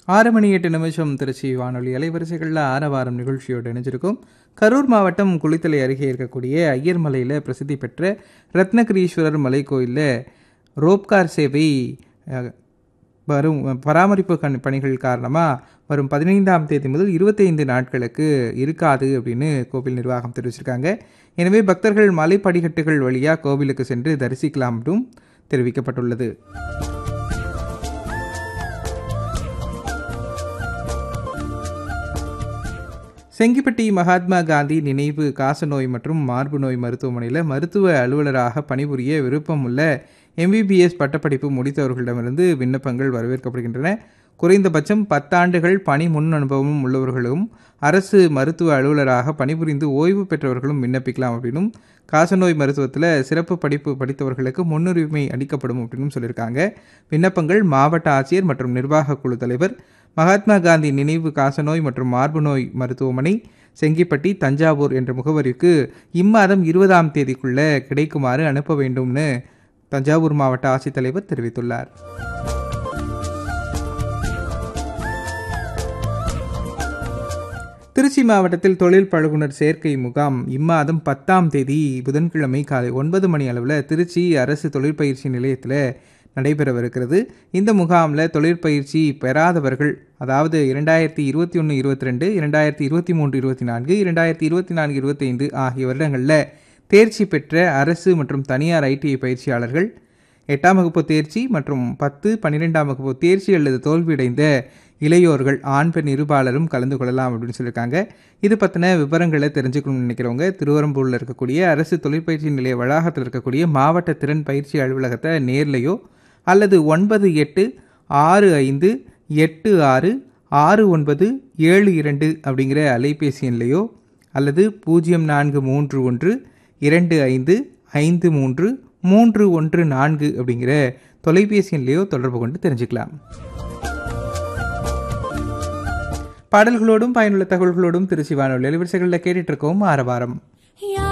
ஆறு மணி எட்டு நிமிஷம் திருச்சி வானொலி அலைவரிசைகளில் ஆரவாரம் நிகழ்ச்சியோடு இணைஞ்சிருக்கும் கரூர் மாவட்டம் குளித்தலை அருகே இருக்கக்கூடிய ஐயர்மலையில் பிரசித்தி பெற்ற ரத்னகிரீஸ்வரர் மலை கோயிலில் ரோப்கார் சேவை அஹ், வரும் பராமரிப்பு கண் பணிகள் காரணமாக வரும் பதினைந்தாம் தேதி முதல் இருபத்தைந்து நாட்களுக்கு இருக்காது அப்படின்னு கோவில் நிர்வாகம் தெரிவிச்சிருக்காங்க எனவே பக்தர்கள் மலை படிக்கட்டுகள் வழியாக கோவிலுக்கு சென்று தரிசிக்கலாம் என்றும் தெரிவிக்கப்பட்டுள்ளது செங்கிப்பட்டி மகாத்மா காந்தி நினைவு காசநோய் மற்றும் மார்பு நோய் மருத்துவமனையில் மருத்துவ அலுவலராக பணிபுரிய விருப்பம் உள்ள எம்பிபிஎஸ் பட்டப்படிப்பு முடித்தவர்களிடமிருந்து விண்ணப்பங்கள் வரவேற்கப்படுகின்றன குறைந்தபட்சம் பத்தாண்டுகள் பணி முன் அனுபவமும் உள்ளவர்களும் அரசு மருத்துவ அலுவலராக பணிபுரிந்து ஓய்வு பெற்றவர்களும் விண்ணப்பிக்கலாம் அப்படின்னும் காசநோய் மருத்துவத்தில் சிறப்பு படிப்பு படித்தவர்களுக்கு முன்னுரிமை அளிக்கப்படும் அப்படின்னு சொல்லியிருக்காங்க விண்ணப்பங்கள் மாவட்ட ஆட்சியர் மற்றும் நிர்வாக குழு தலைவர் மகாத்மா காந்தி நினைவு காசநோய் மற்றும் மார்பு நோய் மருத்துவமனை செங்கிப்பட்டி தஞ்சாவூர் என்ற முகவரிக்கு இம்மாதம் இருபதாம் தேதிக்குள்ள கிடைக்குமாறு அனுப்ப வேண்டும்னு தஞ்சாவூர் மாவட்ட ஆட்சித்தலைவர் தெரிவித்துள்ளார் திருச்சி மாவட்டத்தில் தொழில் பழகுனர் சேர்க்கை முகாம் இம்மாதம் பத்தாம் தேதி புதன்கிழமை காலை ஒன்பது மணி அளவில் திருச்சி அரசு தொழிற்பயிற்சி நிலையத்தில் நடைபெறவிருக்கிறது இந்த முகாமில் தொழிற்பயிற்சி பெறாதவர்கள் அதாவது இரண்டாயிரத்தி இருபத்தி ஒன்று இருபத்தி ரெண்டு இரண்டாயிரத்தி இருபத்தி மூன்று இருபத்தி நான்கு இரண்டாயிரத்தி இருபத்தி நான்கு இருபத்தைந்து ஆகிய வருடங்களில் தேர்ச்சி பெற்ற அரசு மற்றும் தனியார் ஐடிஐ பயிற்சியாளர்கள் எட்டாம் வகுப்பு தேர்ச்சி மற்றும் பத்து பன்னிரெண்டாம் வகுப்பு தேர்ச்சி அல்லது தோல்வியடைந்த இளையோர்கள் ஆண் பெண் இருபாலரும் கலந்து கொள்ளலாம் அப்படின்னு சொல்லியிருக்காங்க இது பற்றின விவரங்களை தெரிஞ்சுக்கணும்னு நினைக்கிறவங்க திருவரம்பூரில் இருக்கக்கூடிய அரசு தொழிற்பயிற்சி நிலைய வளாகத்தில் இருக்கக்கூடிய மாவட்ட திறன் பயிற்சி அலுவலகத்தை நேர்லையோ அல்லது ஒன்பது எட்டு ஆறு ஐந்து எட்டு ஆறு ஆறு ஒன்பது ஏழு இரண்டு அப்படிங்கிற அலைபேசி எண்லையோ அல்லது பூஜ்ஜியம் நான்கு மூன்று ஒன்று இரண்டு ஐந்து ஐந்து மூன்று மூன்று ஒன்று நான்கு அப்படிங்கிற தொலைபேசி எண்லையோ தொடர்பு கொண்டு தெரிஞ்சுக்கலாம் பாடல்களோடும் பயனுள்ள தகவல்களோடும் திருச்சி வானொலி அலைவரிசைகளில் கேட்டுட்டு இருக்கோம் ஆரவாரம் யா